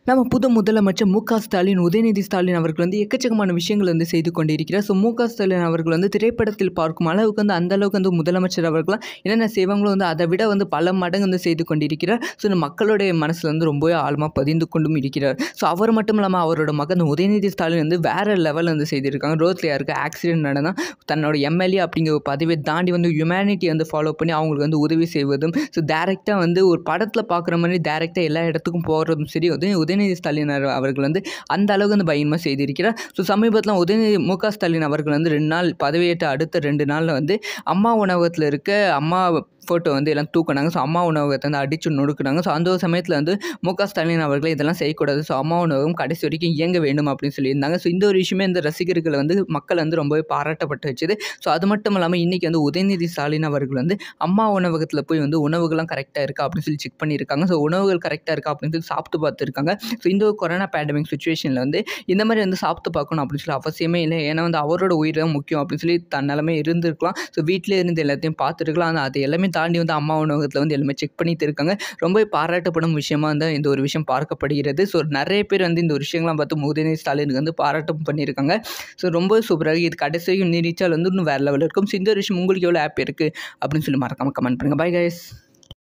நம்ம புது முதலமைச்சர் மு க ஸ்டாலின் உதயநிதி ஸ்டாலின் அவர்கள் வந்து எக்கச்சக்கமான விஷயங்கள் வந்து செய்து கொண்டிருக்கிறார் ஸோ மு க ஸ்டாலின் அவர்கள் வந்து திரைப்படத்தில் பார்க்கும் அளவுக்கு வந்து அந்த அளவுக்கு வந்து முதலமைச்சர் அவர்களாம் என்னென்ன செய்வாங்களோ வந்து அதை விட வந்து பல மடங்கு வந்து செய்து கொண்டிருக்கிறார் ஸோ இந்த மக்களுடைய மனசில் வந்து ரொம்பவே ஆழமாக பதிந்து கொண்டும் இருக்கிறார் ஸோ அவர் மட்டும் இல்லாமல் அவரோட மகன் உதயநிதி ஸ்டாலின் வந்து வேறு லெவலில் வந்து செய்திருக்காங்க ரோட்ல யாருக்கு ஆக்சிடென்ட் நடந்தால் தன்னோட எம்எல்ஏ அப்படிங்கிற ஒரு பதவியை தாண்டி வந்து ஹியூமனிட்டி வந்து ஃபாலோ பண்ணி அவங்களுக்கு வந்து உதவி செய்வதும் ஸோ டேரெக்டாக வந்து ஒரு படத்தில் பார்க்குற மாதிரி டேரெக்டாக எல்லா இடத்துக்கும் போகிறதும் சரி உதய உதயநிதி ஸ்டாலின் அவர்- அவர்கள் வந்து அந்த அளவுக்கு வந்து பயங்கரமாக செய்திருக்கிறார் ஸோ சமீபத்தில் உதயநிதி மு க ஸ்டாலின் அவர்கள் வந்து ரெண்டு நாள் பதவியேற்ற அடுத்த ரெண்டு நாளில் வந்து அம்மா உணவகத்தில் இருக்க அம்மா ஃபோட்டோ வந்து எல்லாம் தூக்குனாங்க ஸோ அம்மா உணவகத்தை வந்து அடிச்சு நொறுக்குனாங்க ஸோ அந்த ஒரு சமயத்தில் வந்து மு க ஸ்டாலின் அவர்கள் இதெல்லாம் செய்யக்கூடாது ஸோ அம்மா உணவகம் கடைசி வரைக்கும் இயங்க வேண்டும் அப்படின்னு சொல்லியிருந்தாங்க ஸோ இந்த ஒரு விஷயமே இந்த ரசிகர்களை வந்து மக்கள் வந்து ரொம்பவே பாராட்டப்பட்டு வச்சுது ஸோ அது மட்டும் இல்லாமல் இன்றைக்கி வந்து உதயநிதி ஸ்டாலின் அவர்கள் வந்து அம்மா உணவகத்தில் போய் வந்து உணவுகள்லாம் கரெக்டாக இருக்கா அப்படின்னு சொல்லி செக் பண்ணியிருக்காங்க ஸோ உணவுகள் கரெக்டாக இருக்கா அப்படின்னு சொல்லி சாப்பிட்டு பார்த்துருக்காங்க ஸோ இந்த ஒரு கொரோனா பேண்டமிக் சுச்சுவேஷனில் வந்து இந்த மாதிரி வந்து சாப்பிட்டு பார்க்கணும் அப்படின்னு சொல்லி அவசியமே இல்லை ஏன்னா வந்து அவரோட உயிர் தான் முக்கியம் அப்படின்னு சொல்லி தன் நிலமே இருந்திருக்கலாம் ஸோ வீட்டிலே இருந்து எல்லாத்தையும் பார்த்துருக்கலாம் ஆனால் அது எல்லாமே தாண்டி வந்து அம்மா உணவகத்தில் வந்து எல்லாமே செக் பண்ணிட்டு இருக்காங்க ரொம்பவே பாராட்டப்படும் விஷயமா வந்து இந்த ஒரு விஷயம் பார்க்கப்படுகிறது ஸோ நிறைய பேர் வந்து இந்த ஒரு விஷயங்கள்லாம் பார்த்து உதயநிதி ஸ்டாலினுக்கு வந்து பாராட்டம் பண்ணியிருக்காங்க ஸோ ரொம்ப சூப்பராக இது கடைசி வரைக்கும் நீடிச்சால் வந்து இன்னும் வேறு லெவலில் இருக்கும் ஸோ இந்த ஒரு விஷயம் உங்களுக்கு எவ்வளோ ஆப் இருக்குது அப்படின்னு சொல்லி மறக்காமல் கமெண்ட் பண்ணுங்கள் பை கைஸ்